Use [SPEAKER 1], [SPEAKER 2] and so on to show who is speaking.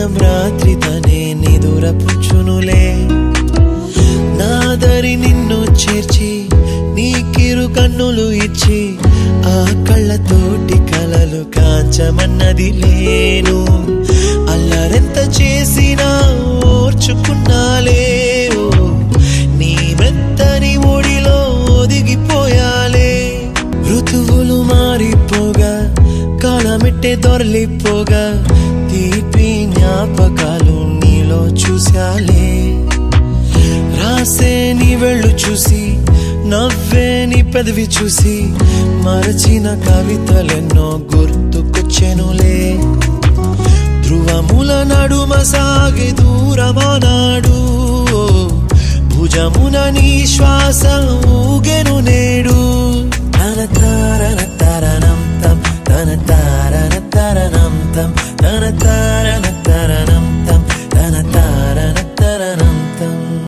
[SPEAKER 1] దినం రాత్రి తనే నిదురపుచ్చునులే నాదరి నిన్ను చేర్చి నీ కిరు కన్నులు ఇచ్చి ఆ కళ్ళతోటి కలలు కాంచమన్నది లేను అల్లరెంత చేసినా ఓర్చుకున్నాలే ఓ, నీ మెత్తని ఒడిలో ఒదిగిపోయాలే ఋతువులు మారిపోగా కాలమిట్టే దొరలిపోగా తీపి జ్ఞాపకాలు నీలో చూశాలే రాసే నీ వెళ్ళు చూసి నవ్వే నీ పెదవి చూసి మరచిన కవితలెన్నో గుర్తుకొచ్చెనులే ధ్రువముల నడుమ సాగి దూరమానాడు భుజమున నీ శ్వాస ఊగెను నేడు తన తారన తరణం తం తన తారన తరణం తం తన తారన తరణ